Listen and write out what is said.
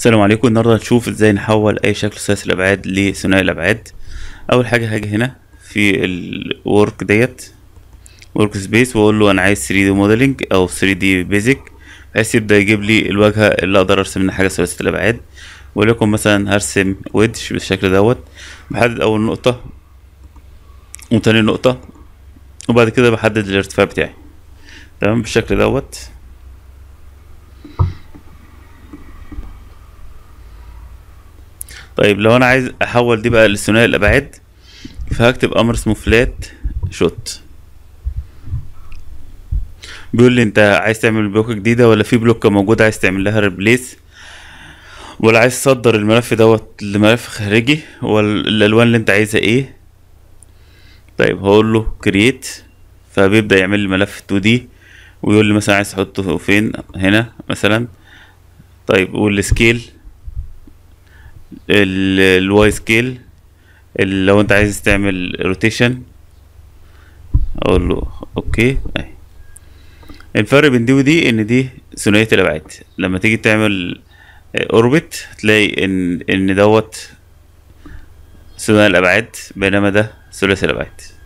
السلام عليكم النهارده هنشوف ازاي نحول اي شكل ثلاثي الابعاد لثنائي الابعاد اول حاجه هاجي هنا في الورك ديت ورك سبيس واقول له انا عايز 3 دي موديلنج او 3 دي بيزك بحيث يبدا يجيب لي الواجهه اللي اقدر ارسم منها حاجه ثلاثيه الابعاد وليكن مثلا هرسم ويدج بالشكل دوت بحدد اول نقطه وتاني نقطه وبعد كده بحدد الارتفاع بتاعي تمام بالشكل دوت طيب لو انا عايز احول دي بقى لثنائي الابعاد فهكتب امر اسمه فلات شوت بيقول لي انت عايز تعمل بلوكة جديدة ولا في بلوكة موجودة عايز تعمل لها ريبليس ولا عايز تصدر الملف دوت لملف خارجي والالوان اللي انت عايزها ايه طيب هقول له كرييت فبيبدأ يعمل لي ملف 2 دي ويقول لي مثلا عايز تحطه فين هنا مثلا طيب والسكيل الواي سكيل لو انت عايز تعمل روتيشن اقول له اوكي اهي الفرق بين دي ودي ان دي ثنائيه الابعاد لما تيجي تعمل اوربت هتلاقي ان ان دوت ثنائي الابعاد بينما ده ثلاثي الابعاد